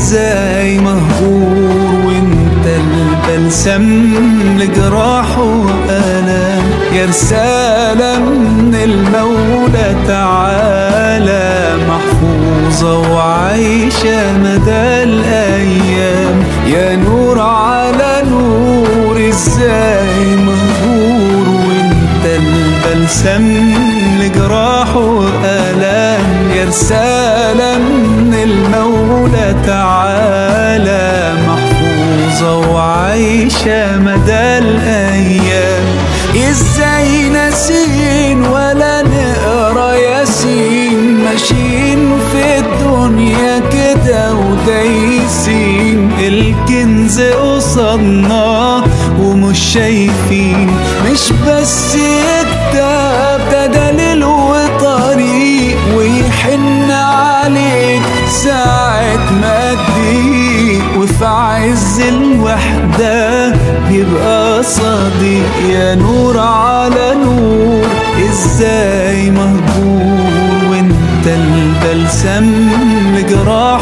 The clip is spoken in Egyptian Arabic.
ازاي مهجور وانت البلسم لجراح وألم يا رسالة من المولى تعالى محفوظة وعايشة مدى الأيام يا نور على نور ازاي مهجور وانت البلسم لجراح وألم يا رسالة من المولى تعالى محفوظة وعايشة مدى الأيام ازاي ناسين ولا نقرا ياسين ماشيين في الدنيا كده ودايسين الكنز قصادنا ومش شايفين مش بس كتاب ده دليل وطريق ويحن عليك ساعة ما تضيق وفي عز الوحدة بيبقى صديق يا نور على نور ازاي مهجور وانت البلسم لجراح